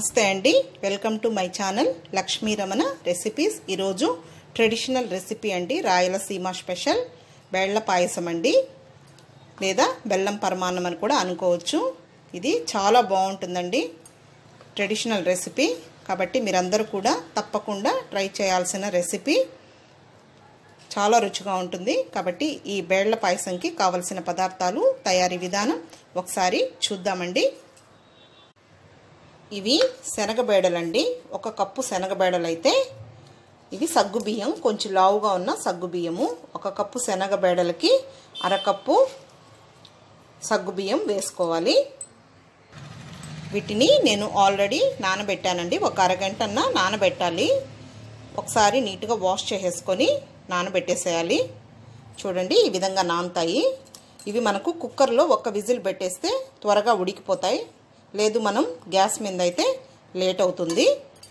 నమస్తే అండి welcome to my channel Lakshmi Ramana recipes ఈరోజు ట్రెడిషనల్ రెసిపీ అండి రాయలసీమ స్పెషల్ బెళ్ళ పాయసం అండి లేదా బెల్లం పరమాన్నం అని కూడా అనుకోవచ్చు ఇది చాలా బాగుంటుందండి ట్రెడిషనల్ రెసిపీ కాబట్టి మీరందరూ కూడా తప్పకుండా ట్రై చేయాల్సిన రెసిపీ చాలా రుచిగా ఉంటుంది కాబట్టి ఈ బేళ్ల పాయసంకి కావలసిన పదార్థాలు తయారీ విధానం ఒకసారి చూద్దామండి ఇవి శనగబేడలండి ఒక కప్పు శనగబేడలు అయితే ఇవి సగ్గు బియ్యం కొంచెం లావుగా ఉన్న సగ్గు బియ్యము ఒక కప్పు శనగబేడలకి అరకప్పు సగ్గు బియ్యం వేసుకోవాలి వీటిని నేను ఆల్రెడీ నానబెట్టానండి ఒక అరగంటన్న నానబెట్టాలి ఒకసారి నీట్గా వాష్ చేసేసుకొని నానబెట్టేసేయాలి చూడండి ఈ విధంగా నానుతాయి ఇవి మనకు కుక్కర్లో ఒక విజిల్ పెట్టేస్తే త్వరగా ఉడికిపోతాయి లేదు మనం గ్యాస్ మీద అయితే లేట్ అవుతుంది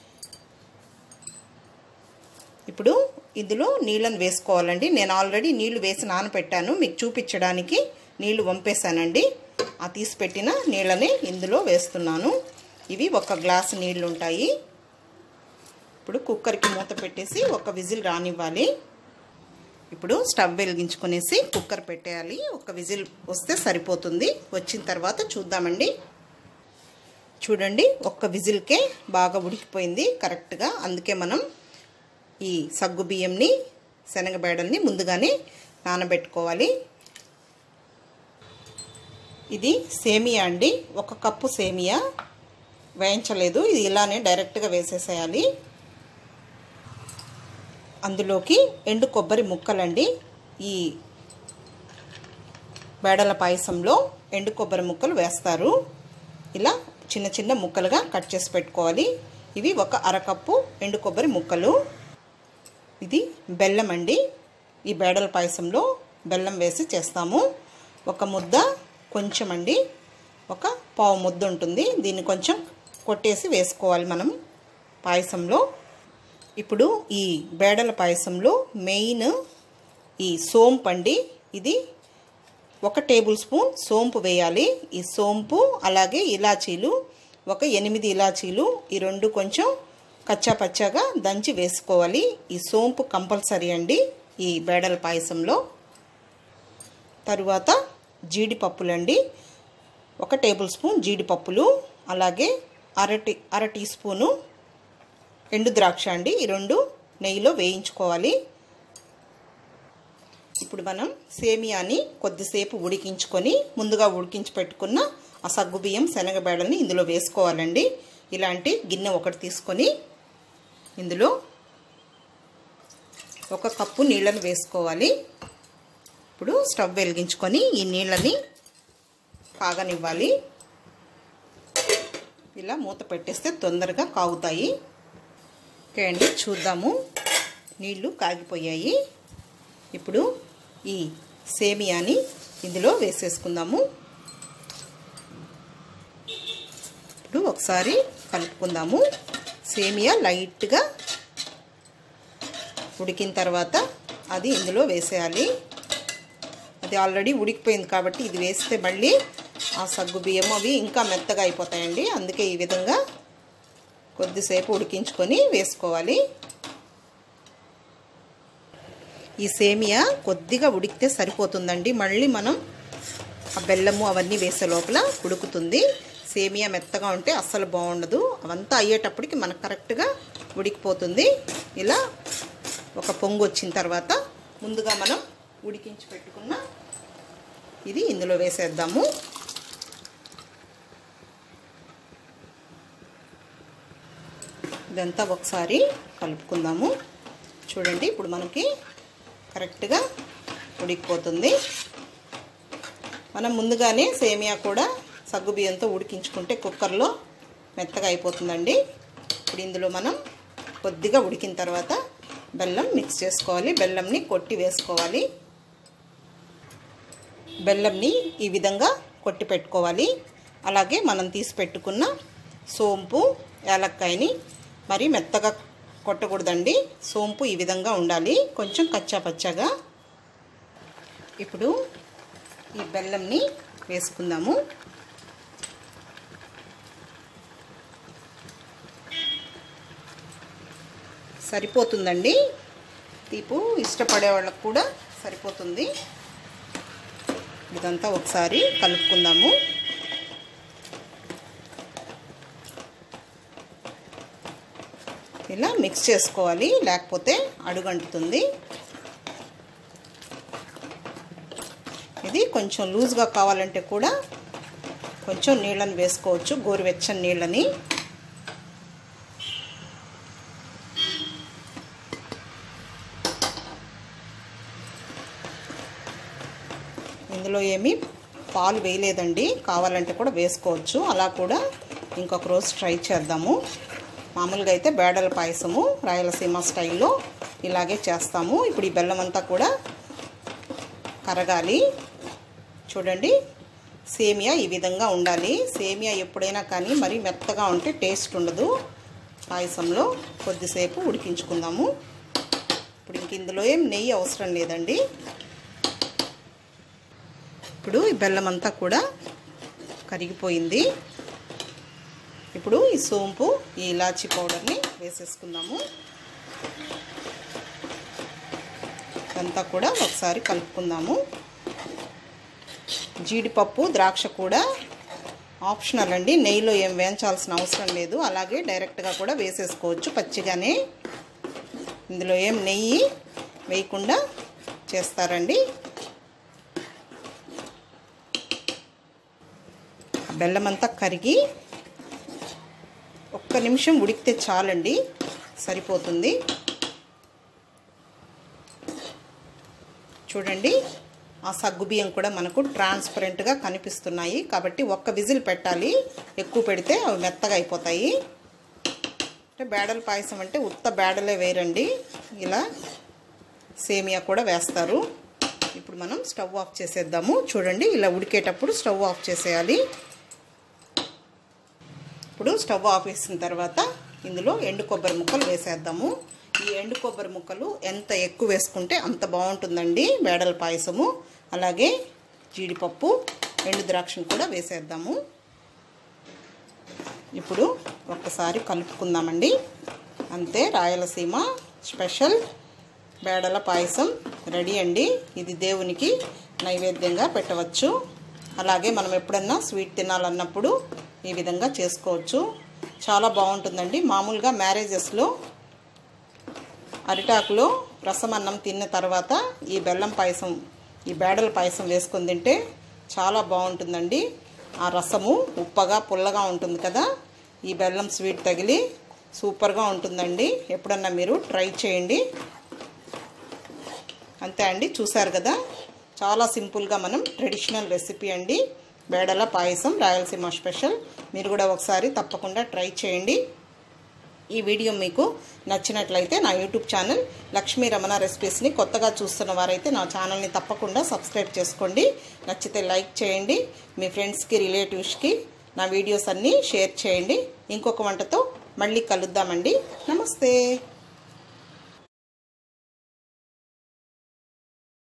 ఇప్పుడు ఇందులో నీళ్ళని వేసుకోవాలండి నేను ఆల్రెడీ నీళ్లు వేసి నానపెట్టాను మీకు చూపించడానికి నీళ్లు వంపేశానండి ఆ తీసి పెట్టిన నీళ్ళని ఇందులో వేస్తున్నాను ఇవి ఒక గ్లాస్ నీళ్ళు ఉంటాయి ఇప్పుడు కుక్కర్కి మూత పెట్టేసి ఒక విజిల్ రానివ్వాలి ఇప్పుడు స్టవ్ వెలిగించుకునేసి కుక్కర్ పెట్టేయాలి ఒక విజిల్ వస్తే సరిపోతుంది వచ్చిన తర్వాత చూద్దామండి చూడండి ఒక్క విజిల్కే బాగా ఉడికిపోయింది కరెక్ట్గా అందుకే మనం ఈ సగ్గు బియ్యంని శనగబేడల్ని ముందుగానే నానబెట్టుకోవాలి ఇది సేమియా అండి ఒక కప్పు సేమియా వేయించలేదు ఇది ఇలానే డైరెక్ట్గా వేసేసేయాలి అందులోకి ఎండు కొబ్బరి ముక్కలండి ఈ బేడల పాయసంలో ఎండు కొబ్బరి ముక్కలు వేస్తారు ఇలా చిన్న చిన్న ముక్కలుగా కట్ చేసి పెట్టుకోవాలి ఇవి ఒక అరకప్పు ఎండు కొబ్బరి ముక్కలు ఇది బెల్లం అండి ఈ బేడల పాయసంలో బెల్లం వేసి చేస్తాము ఒక ముద్ద కొంచెం అండి ఒక పావు ముద్ద ఉంటుంది దీన్ని కొంచెం కొట్టేసి వేసుకోవాలి మనం పాయసంలో ఇప్పుడు ఈ బేడల పాయసంలో మెయిన్ ఈ సోంపు అండి ఇది ఒక టేబుల్ స్పూన్ సోంపు వేయాలి ఈ సోంపు అలాగే ఇలాచీలు ఒక ఎనిమిది ఇలాచీలు ఈ రెండు కొంచెం కచ్చా పచ్చాగా దంచి వేసుకోవాలి ఈ సోంపు కంపల్సరీ అండి ఈ బేడల పాయసంలో తరువాత జీడిపప్పులండి ఒక టేబుల్ స్పూన్ జీడిపప్పులు అలాగే అర టీ అర టీ స్పూను ఎండు ద్రాక్ష అండి ఈ రెండు నెయ్యిలో వేయించుకోవాలి ఇప్పుడు మనం సేమియాని కొద్దిసేపు ఉడికించుకొని ముందుగా ఉడికించి పెట్టుకున్న ఆ సగ్గు బియ్యం శనగబేడల్ని ఇందులో వేసుకోవాలండి ఇలాంటి గిన్నె ఒకటి తీసుకొని ఇందులో ఒక కప్పు నీళ్ళని వేసుకోవాలి ఇప్పుడు స్టవ్ వెలిగించుకొని ఈ నీళ్ళని కాగనివ్వాలి ఇలా మూత పెట్టేస్తే తొందరగా కాగుతాయి ఓకే అండి చూద్దాము నీళ్ళు కాగిపోయాయి ఇప్పుడు ఈ సేమియాని ఇందులో వేసేసుకుందాము ఇప్పుడు ఒకసారి కలుపుకుందాము సేమియా లైట్గా ఉడికిన తర్వాత అది ఇందులో వేసేయాలి అది ఆల్రెడీ ఉడికిపోయింది కాబట్టి ఇది వేస్తే మళ్ళీ ఆ సగ్గు బియ్యం అవి ఇంకా మెత్తగా అయిపోతాయండి అందుకే ఈ విధంగా కొద్దిసేపు ఉడికించుకొని వేసుకోవాలి ఈ సేమియా కొద్దిగా ఉడికితే సరిపోతుందండి మళ్ళీ మనం ఆ బెల్లము అవన్నీ వేసే లోపల ఉడుకుతుంది సేమియా మెత్తగా ఉంటే అస్సలు బాగుండదు అవంతా అయ్యేటప్పటికి మనకు కరెక్ట్గా ఉడికిపోతుంది ఇలా ఒక పొంగు వచ్చిన తర్వాత ముందుగా మనం ఉడికించి పెట్టుకున్న ఇది ఇందులో వేసేద్దాము ఇదంతా ఒకసారి కలుపుకుందాము చూడండి ఇప్పుడు మనకి కరెక్ట్గా ఉడికిపోతుంది మనం ముందుగానే సేమియా కూడా సగ్గు బియ్యంతో ఉడికించుకుంటే కుక్కర్లో మెత్తగా అయిపోతుందండి ఇప్పుడు ఇందులో మనం కొద్దిగా ఉడికిన తర్వాత బెల్లం మిక్స్ చేసుకోవాలి బెల్లంని కొట్టి వేసుకోవాలి బెల్లంని ఈ విధంగా కొట్టి పెట్టుకోవాలి అలాగే మనం తీసి పెట్టుకున్న సోంపు యాలక్కాయని మరి మెత్తగా కొట్టకూడదండి సోంపు ఈ విధంగా ఉండాలి కొంచెం కచ్చా పచ్చగా ఇప్పుడు ఈ బెల్లంని వేసుకుందాము సరిపోతుందండి తీపు ఇష్టపడే వాళ్ళకు కూడా సరిపోతుంది ఇదంతా ఒకసారి కలుపుకుందాము ఇలా మిక్స్ చేసుకోవాలి లేకపోతే అడుగంటుతుంది ఇది కొంచెం లూజ్గా కావాలంటే కూడా కొంచెం నీళ్ళని వేసుకోవచ్చు గోరువెచ్చని నీళ్ళని ఇందులో ఏమీ పాలు వేయలేదండి కావాలంటే కూడా వేసుకోవచ్చు అలా కూడా ఇంకొక రోజు ట్రై చేద్దాము మామూలుగా అయితే బేడల పాయసము రాయలసీమ స్టైల్లో ఇలాగే చేస్తాము ఇప్పుడు ఈ బెల్లం అంతా కూడా కరగాలి చూడండి సేమియా ఈ విధంగా ఉండాలి సేమియా ఎప్పుడైనా కానీ మరీ మెత్తగా ఉంటే టేస్ట్ ఉండదు పాయసంలో కొద్దిసేపు ఉడికించుకుందాము ఇప్పుడు ఇంక ఇందులో ఏం నెయ్యి అవసరం లేదండి ఇప్పుడు ఈ బెల్లం అంతా కూడా కరిగిపోయింది ఇప్పుడు ఈ సోంపు ఈ ఇలాచీ పౌడర్ని వేసేసుకుందాము ఇదంతా కూడా ఒకసారి కలుపుకుందాము జీడిపప్పు ద్రాక్ష కూడా ఆప్షనల్ అండి నెయ్యిలో ఏం వేయించాల్సిన అవసరం లేదు అలాగే డైరెక్ట్గా కూడా వేసేసుకోవచ్చు పచ్చిగానే ఇందులో ఏం నెయ్యి వేయకుండా చేస్తారండి బెల్లం అంతా కరిగి ఒక్క నిమిషం ఉడికితే చాలండి సరిపోతుంది చూడండి ఆ సగ్గుబియ్యం కూడా మనకు ట్రాన్స్పరెంట్గా కనిపిస్తున్నాయి కాబట్టి ఒక్క విజిల్ పెట్టాలి ఎక్కువ పెడితే అవి మెత్తగా అయిపోతాయి అంటే బేడల పాయసం అంటే ఉత్త బేడలే వేరండి ఇలా సేమియా కూడా వేస్తారు ఇప్పుడు మనం స్టవ్ ఆఫ్ చేసేద్దాము చూడండి ఇలా ఉడికేటప్పుడు స్టవ్ ఆఫ్ చేసేయాలి ఇప్పుడు స్టవ్ ఆఫ్ చేసిన తర్వాత ఇందులో ఎండు కొబ్బరి ముక్కలు వేసేద్దాము ఈ ఎండు కొబ్బరి ముక్కలు ఎంత ఎక్కువ వేసుకుంటే అంత బాగుంటుందండి బేడల పాయసము అలాగే జీడిపప్పు ఎండు ద్రాక్షను కూడా వేసేద్దాము ఇప్పుడు ఒక్కసారి కలుపుకుందామండి అంతే రాయలసీమ స్పెషల్ బేడల పాయసం రెడీ అండి ఇది దేవునికి నైవేద్యంగా పెట్టవచ్చు అలాగే మనం ఎప్పుడన్నా స్వీట్ తినాలన్నప్పుడు ఈ విధంగా చేసుకోవచ్చు చాలా బాగుంటుందండి మామూలుగా మ్యారేజెస్లో అరిటాకులో రసం అన్నం తిన్న తర్వాత ఈ బెల్లం పాయసం ఈ బేడల పాయసం వేసుకొని తింటే చాలా బాగుంటుందండి ఆ రసము ఉప్పగా పుల్లగా ఉంటుంది కదా ఈ బెల్లం స్వీట్ తగిలి సూపర్గా ఉంటుందండి ఎప్పుడన్నా మీరు ట్రై చేయండి అంతే అండి చూసారు కదా చాలా సింపుల్గా మనం ట్రెడిషనల్ రెసిపీ అండి బేడల పాయసం రాయలసీమ స్పెషల్ మీరు కూడా ఒకసారి తప్పకుండా ట్రై చేయండి ఈ వీడియో మీకు నచ్చినట్లయితే నా యూట్యూబ్ ఛానల్ లక్ష్మీ రమణ రెసిపీస్ని కొత్తగా చూస్తున్న వారైతే నా ఛానల్ని తప్పకుండా సబ్స్క్రైబ్ చేసుకోండి నచ్చితే లైక్ చేయండి మీ ఫ్రెండ్స్కి రిలేటివ్స్కి నా వీడియోస్ అన్నీ షేర్ చేయండి ఇంకొక వంటతో మళ్ళీ కలుద్దామండి నమస్తే